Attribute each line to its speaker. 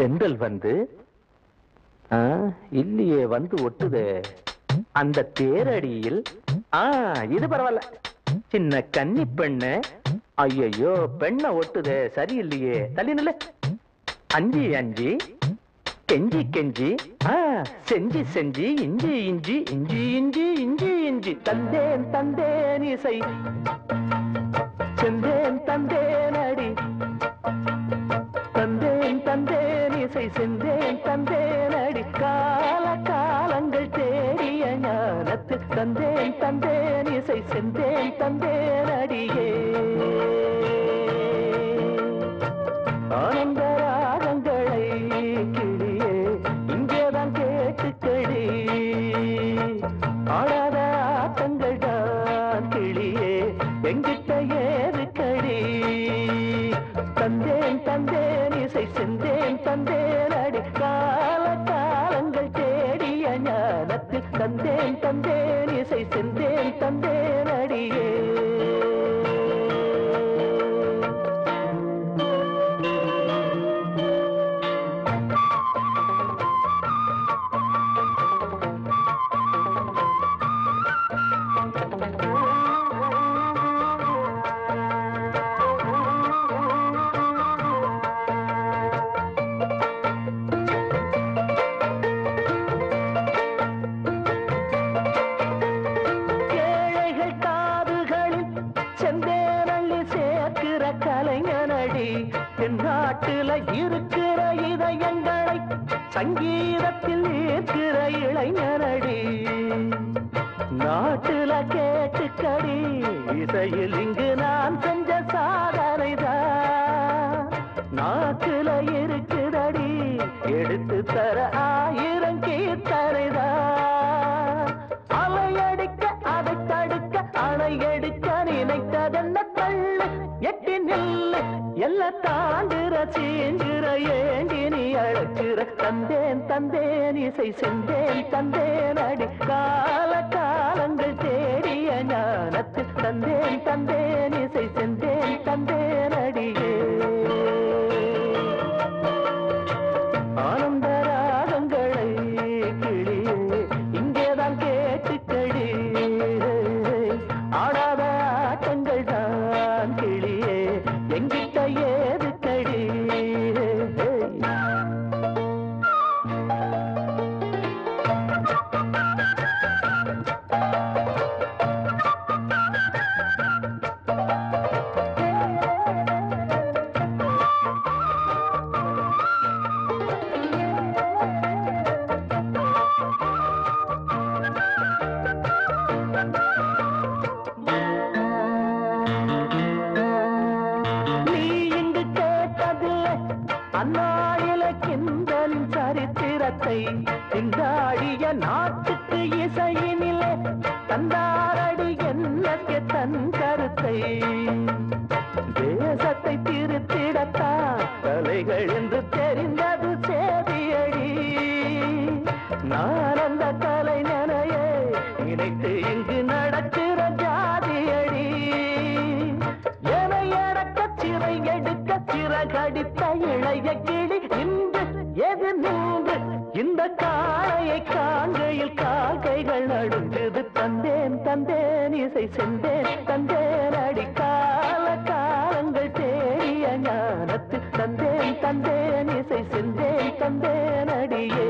Speaker 1: தென்றல் வந்து ஆ, இல்லையே வந்து ஒட்டுதே அந்த தேரடியில் ஆ இது பரவாயில்ல சின்ன கன்னி பெண்ணு ஐயையோ பெண்ணை ஒட்டுதே சரியில்லையே தள்ளி நில்லு அஞ்சி அஞ்சி கெஞ்சி கெஞ்சி ஆ செஞ்சி செஞ்சி இஞ்சி இஞ்சி இஞ்சி இஞ்சி இஞ்சி இஞ்சி தந்தேன் தந்தேன் இசை செந்தேன் தந்தேன் அடி தந்தேன் தந்தேன் இசை செந்தேன் தந்தேன் அடி கால காலங்கள் தேடிய ஞானத்து தந்தேன் தந்தேன் இசை செந்தேன் தந்தேன் அடியே ஆனந்த ராகங்களை கிளியே இங்கேதான் கேட்டுக்கடி ஆடாத ஆட்டங்கள் தான் கிளியே எங்கிட்ட ஏறுக்கடி தந்தேன் தந்தேன் இசை செந்தேன் தந்தேன் அடி கால காலங்கள் தேடிய ஞானத்தில் தந்தேன் தந்தேன் இசை செந்தேன் தந்தேன் அடியே ஏழைகள் காதுகளில் செந்தேனள்ளி சேர்க்கிற கலைஞனடி என் நாட்டுல இருக்கிற இதயங்களை சங்கீதத்தில் ஈர்க்கிற இளைஞனடி நாட்டுல கேட்டுக்கடி இசையில் இங்கு நான் செஞ்ச சாதனைதான் நாட்டுல இருக்குதடி எடுத்து தர ஆயிரம் கீர்த்தனைதான் அலையடிக்க அதை தடுக்க அணை எடுக்க நினைத்ததென்ன தள்ளு எட்டி நில்லு எல்லாம் தாண்டுற சீஞ்சுற ஏண்டி நீ அழைச்சுற தந்தேன் தந்தேன் இசை செந்தேன் தந்தேன் அடி கால காலங்கள் தேடிய ஞானத்தில் தந்தேன் தந்தேன் இசை செந்தேன் தந்தேன் அடியே ஆனந்த ராகங்களை கிளியே இங்கேதான் கேட்டுக்கடி ஆடாத ஆட்டங்கள் தான் கிளியே எங்கிட்ட ஏதுக்கடி நீ இங்கு கேட்டதில்லை அந்நாளில கிந்தலின் சரித்திரத்தை திண்டாடிய நாட்டுக்கு இசையினிலே தந்தாரடி என்னಕ್ಕೆ தன் கருத்தை தேசத்தை திருத்திடத்தான் தலைகள் என்று தெரிந்தது சேதியடி நான் அந்த கலைஞனையே நினைத்து இங்கு நடக்கிற ஜாதியடி என எடக்க சிறை எடுக்க சிறகடித்த இளைய கிளி இன்று எது நின்று இந்த காளையை காண்கையில் கால்கைகள் நடுங்குது தந்தேன் தந்தேன் இசை செந்தேன் தந்தேன் அடி கால காலங்கள் தேடிய ஞானத்து தந்தேன் தந்தேன் இசை செந்தேன் தந்தேன் அடியே